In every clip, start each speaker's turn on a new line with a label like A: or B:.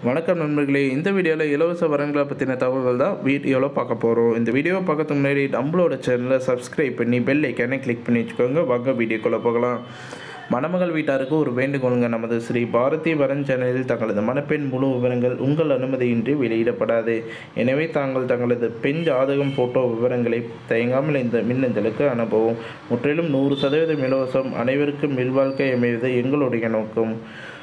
A: வணக்கம் நண்பர்களே இந்த வீடியோவில் இலவச வரன்களை பற்றின தகவல்கள் தான் வீடியோவில் பார்க்க போகிறோம் இந்த வீடியோவை பார்க்கறதுக்கு முன்னாடி நம்மளோட சேனலை சப்ஸ்கிரைப் பண்ணி பெல் ஐக்கானை கிளிக் பண்ணி வச்சுக்கோங்க வாங்க வீடியோக்குள்ளே போகலாம் மணமகள் வீட்டாருக்கு ஒரு வேண்டுகோளுங்க நமது ஸ்ரீ பாரதி வரன் சேனலில் தங்களது மணப்பெண் முழு விவரங்கள் உங்கள் அனுமதியின்றி வெளியிடப்படாது எனவே தாங்கள் தங்களது பெண் ஜாதகம் போட்டோ விவரங்களை தயங்காமல் இந்த மின்னஞ்சலுக்கு அனுப்பவும் முற்றிலும் நூறு சதவீதம் இலவசம் அனைவருக்கும் இல்வாழ்க்கை அமைவது எங்களுடைய நோக்கம்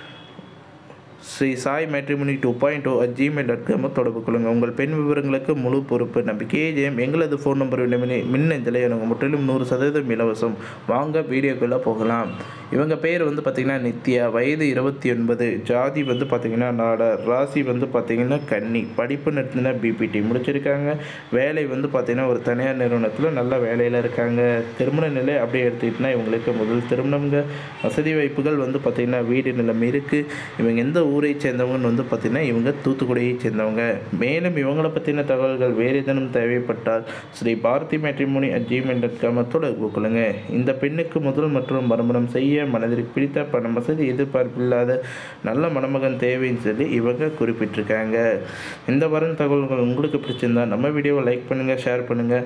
A: Sri Sai matrimony two point two at Gmail dot com தொடர்பு கொள்ளுங்கள் உங்கள் பெண் விவரங்களுக்கு முழு பொறுப்பு நம்பிக்கை ஜெயம் எங்களது ஃபோன் நம்பர் மின்னஞ்சலை எனக்கு முற்றிலும் நூறு சதவீதம் இலவசம் வாங்க வீடியோக்குள்ளே போகலாம் இவங்க பேர் வந்து பார்த்திங்கன்னா நித்யா வயது இருபத்தி ஒன்பது ஜாதி வந்து பார்த்திங்கன்னா நாடார் ராசி வந்து பார்த்திங்கன்னா கன்னி படிப்பு நடத்தின பிபிடி முடிச்சிருக்காங்க வேலை வந்து பார்த்திங்கன்னா ஒரு தனியார் நிறுவனத்தில் நல்ல வேலையில் இருக்காங்க திருமண நிலை அப்படியே எடுத்துக்கிட்டிங்கன்னா இவங்களுக்கு முதல் திருமணம்ங்க வசதி வாய்ப்புகள் வந்து பார்த்திங்கன்னா வீடு நிலம் இருக்குது இவங்க எந்த ஊரை சேர்ந்தவங்கன்னு வந்து பார்த்திங்கன்னா இவங்க தூத்துக்குடியை சேர்ந்தவங்க மேலும் இவங்களை பற்றின தகவல்கள் வேறு ஏதேனும் தேவைப்பட்டால் Sri Bharathi matrimony at Gmail dot com தொடர்பு கொள்ளுங்க இந்த பெண்ணுக்கு முதல் மற்றும் மறுமணம் செய்ய மனதிற்கு பிடித்த பணம் வசதி எதிர்பார்ப்பில்லாத நல்ல மணமகன் தேவைன்னு சொல்லி இவங்க குறிப்பிட்டிருக்காங்க இந்த வரன் தகவல்கள் உங்களுக்கு பிடிச்சிருந்தா நம்ம வீடியோவை லைக் பண்ணுங்கள் ஷேர் பண்ணுங்கள்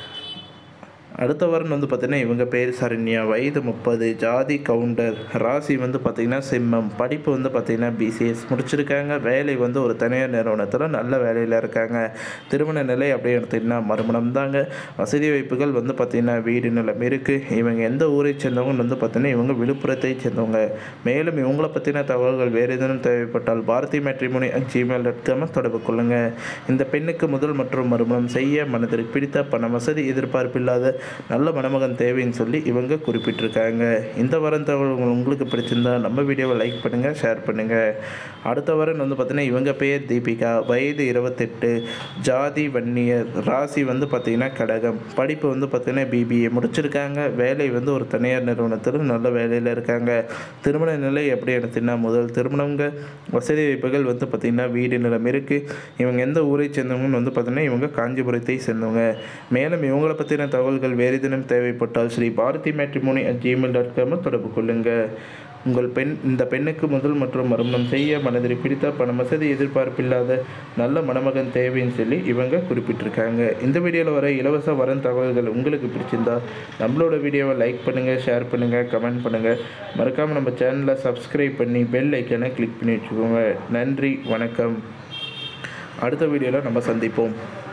A: அடுத்த வாரம் வந்து பார்த்திங்கன்னா இவங்க பேர் சரண்யா வயது முப்பது ஜாதி கவுண்டர் ராசி வந்து பார்த்திங்கன்னா சிம்மம் படிப்பு வந்து பார்த்திங்கன்னா பிசிஎஸ் முடிச்சிருக்காங்க வேலை வந்து ஒரு தனியார் நிறுவனத்தில் நல்ல வேலையில் இருக்காங்க திருமண நிலை அப்படியே எடுத்திங்கன்னா மறுமணம் தாங்க வசதி வாய்ப்புகள் வந்து பார்த்திங்கன்னா வீடு நிலம் இருக்குது இவங்க எந்த ஊரை சேர்ந்தவங்க வந்து பார்த்திங்கன்னா இவங்க விழுப்புரத்தை சேர்ந்தவங்க மேலும் இவங்களை பற்றின தகவல்கள் வேறு ஏதேனும் தேவைப்பட்டால் Bharathi matrimony at Gmail dot com தொடர்பு கொள்ளுங்கள் இந்த பெண்ணுக்கு முதல் மற்றும் மறுமணம் செய்ய மனதிற்கு பிடித்த பண வசதி எதிர்பார்ப்பில்லாத நல்ல மணமகன் தேவைன்னு சொல்லி இவங்க குறிப்பிட்டிருக்காங்க இந்த வாரம் தகவல்கள் உங்களுக்கு பிடிச்சிருந்தா நம்ம வீடியோவை லைக் பண்ணுங்கள் ஷேர் பண்ணுங்கள் அடுத்த வாரம் வந்து பார்த்தீங்கன்னா இவங்க பேர் தீபிகா வயது இருபத்தெட்டு ஜாதி வன்னியர் ராசி வந்து பார்த்திங்கன்னா கடகம் படிப்பு வந்து பார்த்திங்கன்னா பிபிஏ முடிச்சிருக்காங்க வேலை வந்து ஒரு தனியார் நிறுவனத்தில் நல்ல வேலையில் இருக்காங்க திருமண நிலை எப்படி எடுத்தீங்கன்னா முதல் திருமணங்க வசதி வாய்ப்புகள் வந்து பார்த்திங்கன்னா வீடு நிலம் இருக்குது இவங்க எந்த ஊரை சேர்ந்தவங்கன்னு வந்து பார்த்திங்கன்னா இவங்க காஞ்சிபுரத்தை சேர்ந்தவங்க மேலும் இவங்களை பற்றின தகவல்கள் வேறு தினம் தேவைப்பட்டால் Sri Bharathi matrimony at Gmail dot com தொடர்பு கொள்ளுங்கள் உங்கள் பெண் இந்த பெண்ணுக்கு முதல் மற்றும் மறுமணம் செய்ய மனதில் பிடித்த பண வசதி எதிர்பார்ப்பில்லாத நல்ல மணமகன் தேவைன்னு சொல்லி இவங்க குறிப்பிட்டிருக்காங்க இந்த வீடியோவில் வர இலவச வரன் தகவல்கள் உங்களுக்கு பிடிச்சிருந்தா நம்மளோட வீடியோவை லைக் பண்ணுங்கள் ஷேர் பண்ணுங்கள் கமெண்ட் பண்ணுங்கள் மறக்காமல் நம்ம சேனலை சப்ஸ்கிரைப் பண்ணி பெல் ஐக்கனை கிளிக் பண்ணி வச்சுக்கோங்க நன்றி வணக்கம் அடுத்த வீடியோவில் நம்ம சந்திப்போம்